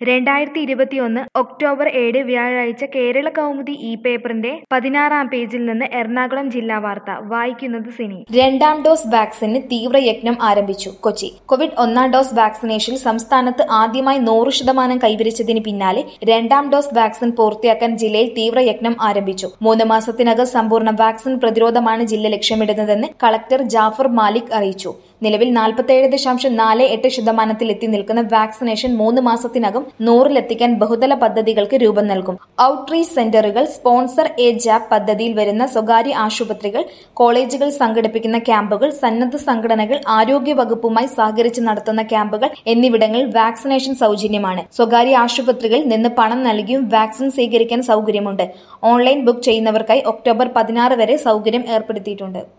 രണ്ടായിരത്തി ഇരുപത്തിയൊന്ന് ഒക്ടോബർ ഏഴ് വ്യാഴാഴ്ച കേരള കൗമുദി ഇ പേപ്പറിന്റെ പതിനാറാം പേജിൽ നിന്ന് എറണാകുളം ജില്ലാ വാർത്ത വായിക്കുന്നത് സിനി രണ്ടാം ഡോസ് വാക്സിന് തീവ്രയജ്ഞം ആരംഭിച്ചു കൊച്ചി കോവിഡ് ഒന്നാം ഡോസ് വാക്സിനേഷനിൽ സംസ്ഥാനത്ത് ആദ്യമായി നൂറ് ശതമാനം കൈവരിച്ചതിന് പിന്നാലെ രണ്ടാം ഡോസ് വാക്സിൻ പൂർത്തിയാക്കാൻ ജില്ലയിൽ തീവ്രയജ്ഞം ആരംഭിച്ചു മൂന്ന് മാസത്തിനകം സമ്പൂർണ്ണ വാക്സിൻ പ്രതിരോധമാണ് ജില്ല ലക്ഷ്യമിടുന്നതെന്ന് കളക്ടർ ജാഫർ മാലിക് അറിയിച്ചു നിലവിൽ നാൽപ്പത്തേഴ് ദശാംശം നാല് എട്ട് ശതമാനത്തിൽ എത്തി നിൽക്കുന്ന വാക്സിനേഷൻ മൂന്ന് മാസത്തിനകം നൂറിലെത്തിക്കാൻ ബഹുതല പദ്ധതികൾക്ക് രൂപം നൽകും ഔട്ട്റീച്ച് സെന്ററുകൾ സ്പോൺസർ എ ജാപ്പ് പദ്ധതിയിൽ വരുന്ന സ്വകാര്യ ആശുപത്രികൾ കോളേജുകൾ സംഘടിപ്പിക്കുന്ന ക്യാമ്പുകൾ സന്നദ്ധ സംഘടനകൾ ആരോഗ്യ വകുപ്പുമായി സഹകരിച്ച് നടത്തുന്ന ക്യാമ്പുകൾ എന്നിവിടങ്ങളിൽ വാക്സിനേഷൻ സൗജന്യമാണ് സ്വകാര്യ ആശുപത്രികളിൽ നിന്ന് പണം നൽകിയും വാക്സിൻ സ്വീകരിക്കാൻ സൗകര്യമുണ്ട് ഓൺലൈൻ ബുക്ക് ചെയ്യുന്നവർക്കായി ഒക്ടോബർ പതിനാറ് വരെ സൗകര്യം ഏർപ്പെടുത്തിയിട്ടുണ്ട്